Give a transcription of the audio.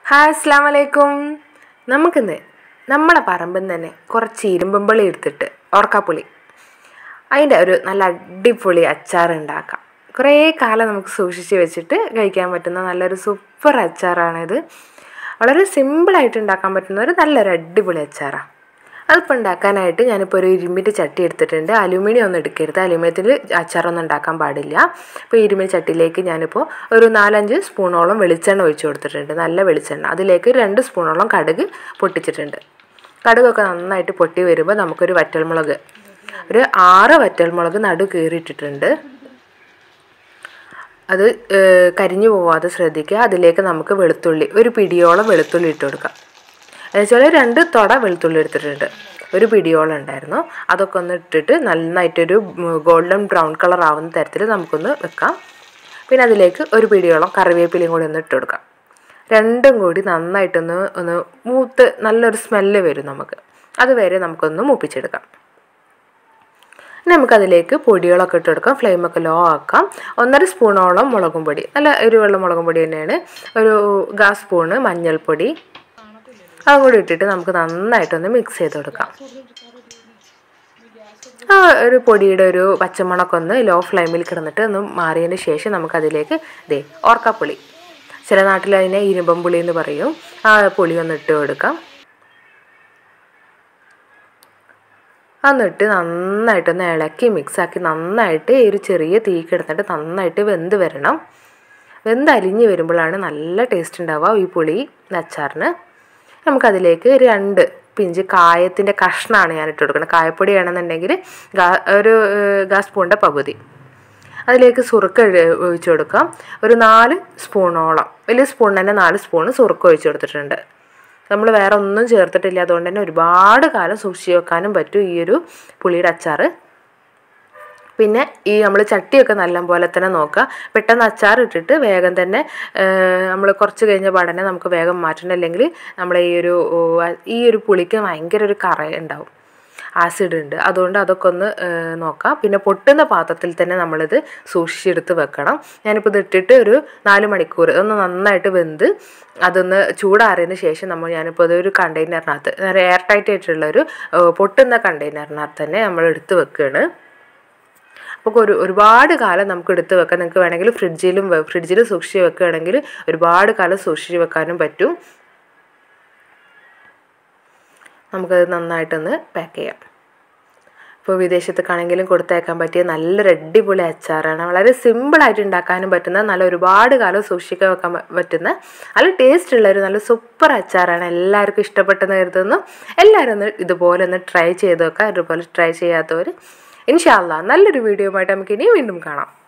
hi അസ്സാം വലൈക്കും നമുക്കിന്ന് നമ്മളെ പറമ്പിൽ നിന്ന് തന്നെ കുറച്ച് ഇരുമ്പുമ്പളി എടുത്തിട്ട് ഓർക്കാപ്പുളി അതിൻ്റെ ഒരു നല്ല അടിപൊളി അച്ചാർ ഉണ്ടാക്കാം കുറേ കാലം നമുക്ക് സൂക്ഷിച്ച് വെച്ചിട്ട് കഴിക്കാൻ പറ്റുന്ന നല്ലൊരു സൂപ്പർ അച്ചാറാണിത് വളരെ സിമ്പിളായിട്ട് ഉണ്ടാക്കാൻ പറ്റുന്ന ഒരു നല്ലൊരു അടിപൊളി അച്ചാറാണ് അതിപ്പോൾ ഉണ്ടാക്കാനായിട്ട് ഞാനിപ്പോൾ ഒരു ഇരുമ്പിൻ്റെ ചട്ടി എടുത്തിട്ടുണ്ട് അലുമിനിയം ഒന്നും എടുക്കരുത് അലുമിനിയത്തിൽ അച്ചാറൊന്നും ഉണ്ടാക്കാൻ പാടില്ല അപ്പോൾ ഇരുമ്പിൻ്റെ ചട്ടിയിലേക്ക് ഞാനിപ്പോൾ ഒരു നാലഞ്ച് സ്പൂണോളം വെളിച്ചെണ്ണ ഒഴിച്ചു കൊടുത്തിട്ടുണ്ട് നല്ല വെളിച്ചെണ്ണ അതിലേക്ക് രണ്ട് സ്പൂണോളം കടുക് പൊട്ടിച്ചിട്ടുണ്ട് കടുകൊക്കെ നന്നായിട്ട് പൊട്ടി വരുമ്പോൾ നമുക്കൊരു വറ്റൽമുളക് ഒരു ആറ് വറ്റൽമുളക് നടു കീറിയിട്ടിട്ടുണ്ട് അത് ഏഹ്, കരിഞ്ഞു പോവാതെ ശ്രദ്ധിക്കുക അതിലേക്ക് നമുക്ക് വെളുത്തുള്ളി ഒരു പിടിയോളം വെളുത്തുള്ളി ഇട്ട് കൊടുക്കാം എന്നുവെച്ചാൽ രണ്ട് തൊട വെളുത്തുള്ളി എടുത്തിട്ടുണ്ട് ഒരു പിടിയോളം ഉണ്ടായിരുന്നു അതൊക്കെ ഒന്ന് ഇട്ടിട്ട് നന്നായിട്ടൊരു ഗോൾഡൻ ബ്രൗൺ കളർ ആവുന്ന തരത്തിൽ നമുക്കൊന്ന് വെക്കാം പിന്നെ അതിലേക്ക് ഒരു പിടിയോളം കറിവേപ്പിലയും കൂടി ഒന്ന് ഇട്ട് കൊടുക്കാം രണ്ടും കൂടി നന്നായിട്ടൊന്ന് ഒന്ന് മൂത്ത് നല്ലൊരു സ്മെല്ല് വരും നമുക്ക് അതുവരെ നമുക്കൊന്ന് മൂപ്പിച്ചെടുക്കാം ഇനി നമുക്കതിലേക്ക് പൊടികളൊക്കെ ഇട്ട് കൊടുക്കാം ഫ്ലെയിമൊക്കെ ലോ ആക്കാം ഒന്നര സ്പൂണോളം മുളകും പൊടി നല്ല എരിവുള്ള മുളകും പൊടി തന്നെയാണ് ഒരു ഗാ സ്പൂണ് മഞ്ഞൾപ്പൊടി അതും കൂടി ഇട്ടിട്ട് നമുക്ക് നന്നായിട്ടൊന്ന് മിക്സ് ചെയ്ത് കൊടുക്കാം ആ ഒരു പൊടിയുടെ ഒരു പച്ചമണക്കം ഒന്ന് ലോ ഫ്ലെയിമിൽ കിടന്നിട്ട് ഒന്ന് മാറിയതിന് ശേഷം നമുക്കതിലേക്ക് ദേ ഓർക്കാപ്പുളി ചില നാട്ടിൽ അതിനെ ഇരുമ്പം പുളി എന്ന് പറയും ആ പുളി ഒന്ന് ഇട്ട് കൊടുക്കാം എന്നിട്ട് നന്നായിട്ടൊന്ന് ഇളക്കി മിക്സാക്കി നന്നായിട്ട് ഈ ഒരു ചെറിയ തീ കിടന്നിട്ട് നന്നായിട്ട് വെന്ത് വരണം വെന്ത് അലിഞ്ഞ് വരുമ്പോഴാണ് നല്ല ടേസ്റ്റ് ഉണ്ടാവുക ഈ പുളി അച്ചാറിന് നമുക്കതിലേക്ക് ഒരു രണ്ട് പിഞ്ച് കായത്തിൻ്റെ കഷ്ണമാണ് ഞാൻ ഇട്ട് കൊടുക്കുന്നത് കായപ്പൊടി വേണമെന്നുണ്ടെങ്കിൽ ഗാ ഒരു ഏഹ്, ഗാ സ്പൂണിൻ്റെ പകുതി അതിലേക്ക് സുറുക്ക ഇഴ- ഒഴിച്ച് കൊടുക്കാം ഒരു നാല് സ്പൂണോളം വലിയ സ്പൂൺ തന്നെ നാല് സ്പൂണ് സുറുക്ക ഒഴിച്ച് കൊടുത്തിട്ടുണ്ട് നമ്മൾ വേറെ ഒന്നും ചേർത്തിട്ടില്ല അതുകൊണ്ട് തന്നെ ഒരുപാട് കാലം സൂക്ഷിച്ച് വെക്കാനും പറ്റും ഈ ഒരു പുളിയുടെ അച്ചാർ പിന്നെ ഈ നമ്മൾ ചട്ടിയൊക്കെ നല്ല പോലെ തന്നെ നോക്കുക പെട്ടെന്ന് അച്ചാർ ഇട്ടിട്ട് വേഗം തന്നെ നമ്മൾ കുറച്ച് കഴിഞ്ഞ പാടനെ നമുക്ക് വേഗം മാറ്റണം അല്ലെങ്കിൽ നമ്മളെ ഈ ഒരു ഓ, ഈ ഒരു പുളിക്ക് ഭയങ്കര ഒരു കറ ഉണ്ടാവും ആസിഡ് ഉണ്ട് അതുകൊണ്ട് അതൊക്കെ ഒന്ന് ഏഹ്, നോക്കാം പിന്നെ പൊട്ടുന്ന പാത്രത്തിൽ തന്നെ നമ്മളിത് സൂക്ഷിച്ചെടുത്ത് വെക്കണം ഞാനിപ്പോൾ ഇത് ഇട്ടിട്ട് ഒരു നാല് മണിക്കൂർ ഒന്ന് നന്നായിട്ട് വെന്ത് അതൊന്ന് ചൂടാറിയതിന് ശേഷം നമ്മൾ ഞാനിപ്പോൾ അതൊരു കണ്ടെയ്നറിനകത്ത് എയർ ടൈറ്റ് ആയിട്ടുള്ള ഒരു ഏഹ്, പൊട്ടുന്ന കണ്ടെയ്നറിനകത്ത് തന്നെ നമ്മൾ എടുത്ത് വെക്കുകയാണ് അപ്പോൾ ഒരു ഒരുപാട് കാലം നമുക്ക് എടുത്ത് വെക്കാം നിങ്ങൾക്ക് വേണമെങ്കിൽ ഫ്രിഡ്ജിലും ഫ്രിഡ്ജിൽ സൂക്ഷിച്ച് വെക്കുകയാണെങ്കിൽ ഒരുപാട് കാലം സൂക്ഷിച്ച് വെക്കാനും പറ്റും നമുക്കത് നന്നായിട്ടൊന്ന് പാക്ക് ചെയ്യാം ഇപ്പോൾ വിദേശത്തേക്കാണെങ്കിലും കൊടുത്തയക്കാൻ പറ്റിയ നല്ലൊരു അടിപൊളി അച്ചാറാണ് വളരെ സിമ്പിളായിട്ട് ഉണ്ടാക്കാനും പറ്റുന്ന നല്ല ഒരുപാട് കാലം സൂക്ഷിക്കാൻ വെക്കാൻ പ- പറ്റുന്ന നല്ല ടേസ്റ്റ് ഉള്ള ഒരു നല്ല സൂപ്പർ അച്ചാറാണ് എല്ലാവർക്കും ഇഷ്ടപ്പെട്ടെന്ന് കരുതുന്നു എല്ലാവരും ഒന്ന് ഇതുപോലെ ഒന്ന് ട്രൈ ചെയ്ത് നോക്കാം ഇതുപോലെ ട്രൈ ചെയ്യാത്തവർ ഇൻഷാല്ല നല്ലൊരു വീഡിയോ ആയിട്ട് നമുക്ക് ഇനി വീണ്ടും കാണാം